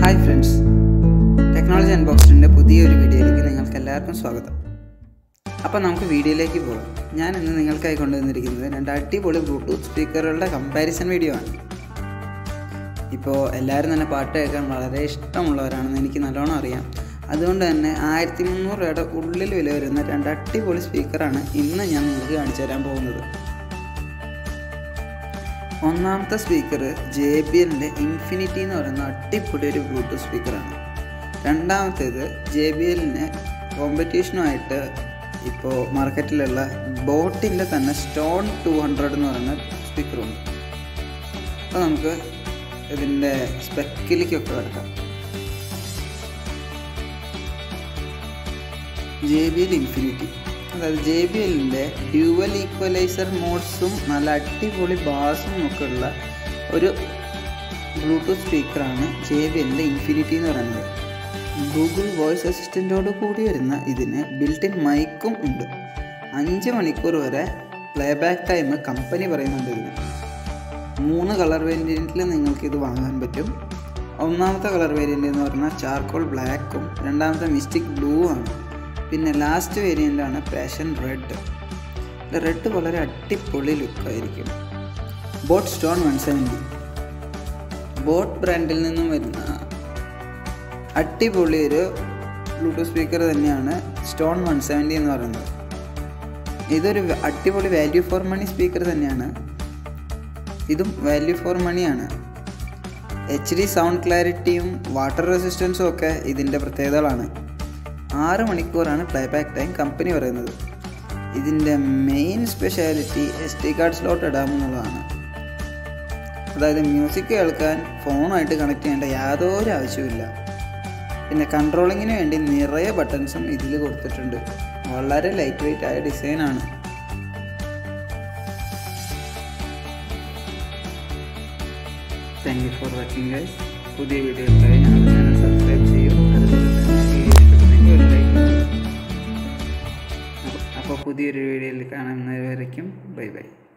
hi friends technology അൺബോക്സിൻ്റെ പുതിയൊരു വീഡിയോയിലേക്ക് നിങ്ങൾക്ക് എല്ലാവർക്കും സ്വാഗതം അപ്പോൾ നമുക്ക് വീഡിയോയിലേക്ക് പോകാം ഞാൻ ഇന്ന് നിങ്ങൾക്കായി കൊണ്ടുവന്നിരിക്കുന്നത് രണ്ട് അടിപൊളി ബ്ലൂടൂത്ത് സ്പീക്കറുകളുടെ കമ്പാരിസൺ വീഡിയോ ആണ് ഇപ്പോൾ എല്ലാവരും തന്നെ പാട്ട് കേൾക്കാൻ വളരെ ഇഷ്ടമുള്ളവരാണെന്ന് എനിക്ക് നല്ലോണം അറിയാം അതുകൊണ്ട് തന്നെ ആയിരത്തി മുന്നൂറ് രൂപയുടെ ഉള്ളിൽ വില വരുന്ന രണ്ട് അടിപൊളി സ്പീക്കറാണ് ഇന്ന് ഞാൻ നിങ്ങൾക്ക് കാണിച്ചു തരാൻ പോകുന്നത് ഒന്നാമത്തെ സ്പീക്കർ ജെ ബി എല്ലിൻ്റെ ഇൻഫിനിറ്റി എന്ന് പറയുന്ന അടിപൊളി ഒരു ബ്ലൂടൂത്ത് സ്പീക്കറാണ് രണ്ടാമത്തേത് ജെ ബി എല്ലിന് കോമ്പറ്റീഷനുമായിട്ട് ഇപ്പോൾ മാർക്കറ്റിലുള്ള ബോട്ടിൻ്റെ തന്നെ സ്റ്റോൺ ടു ഹൺഡ്രഡ് എന്ന് പറയുന്ന സ്പീക്കറുണ്ട് അപ്പോൾ നമുക്ക് ഇതിൻ്റെ സ്പെക്കിലേക്കൊക്കെ കിടക്കാം ജെ ബി എൽ ഇൻഫിനിറ്റി അതായത് ജെ ബി എല്ലിൻ്റെ ഡ്യുവൽ ഈക്വലൈസർ മോഡ്സും നല്ല അടിപൊളി ബാസും ഒക്കെ ഉള്ള ഒരു ബ്ലൂടൂത്ത് സ്പീക്കറാണ് ജെ ബി എല്ലിൻ്റെ ഇൻഫിനിറ്റി എന്ന് പറയുന്നത് ഗൂഗിൾ വോയിസ് അസിസ്റ്റൻറ്റോട് കൂടി വരുന്ന ഇതിന് ബിൽറ്റ് ഇൻ മൈക്കും ഉണ്ട് അഞ്ച് മണിക്കൂർ വരെ പ്ലേബാക്ക് ടൈം കമ്പനി പറയുന്നുണ്ട് ഇതിന് മൂന്ന് കളർ വേരിയൻറ്റിൽ നിങ്ങൾക്ക് ഇത് വാങ്ങാൻ പറ്റും ഒന്നാമത്തെ കളർ വേരിയൻ്റ് എന്ന് പറഞ്ഞാൽ ചാർക്കോൾ ബ്ലാക്കും രണ്ടാമത്തെ മിസ്റ്റിക് ബ്ലൂ ആണ് പിന്നെ ലാസ്റ്റ് വേരിയൻ്റാണ് പാഷൻ റെഡ് റെഡ് വളരെ അടിപൊളി ലുക്കായിരിക്കും Boat stone one seventy Boat ബ്രാൻഡിൽ നിന്നും വരുന്ന അടിപൊളി ഒരു ബ്ലൂടൂത്ത് സ്പീക്കർ തന്നെയാണ് സ്റ്റോൺ വൺ സെവൻറ്റി എന്ന് പറയുന്നത് ഇതൊരു അടിപൊളി വാല്യൂ ഫോർ മണി സ്പീക്കർ തന്നെയാണ് ഇതും വാല്യൂ ഫോർ മണിയാണ് എച്ച് ഡി സൗണ്ട് ക്ലാരിറ്റിയും വാട്ടർ റെസിസ്റ്റൻസും ഒക്കെ ഇതിൻ്റെ പ്രത്യേകതകളാണ് ആറ് മണിക്കൂറാണ് പ്ലേബാക്ക് ടൈം കമ്പനി പറയുന്നത് ഇതിൻ്റെ main speciality S D card slot ഇടാമെന്നുള്ളതാണ് അതായത് മ്യൂസിക് കേൾക്കാൻ ഫോണായിട്ട് കണക്ട് ചെയ്യേണ്ട യാതൊരു ആവശ്യമില്ല പിന്നെ കൺട്രോളിങ്ങിന് വേണ്ടി നിറയെ ബട്ടൺസും ഇതിൽ കൊടുത്തിട്ടുണ്ട് വളരെ ലൈറ്റ് വെയിറ്റ് ആയ ഡിസൈനാണ് thank you for watching guys പുതിയ വീഡിയോകൾക്കായി ഞങ്ങളുടെ ചാനൽ സബ്സ്ക്രൈബ് ചെയ്യൂ അതുപോലെ തന്നെ വീഡിയോ ഇഷ്ടപ്പെട്ടെങ്കിൽ ഒരു ലൈക്ക് അപ്പോൾ പുതിയൊരു വീഡിയോയിൽ കാണുന്നവരേക്കും ബൈ ബൈ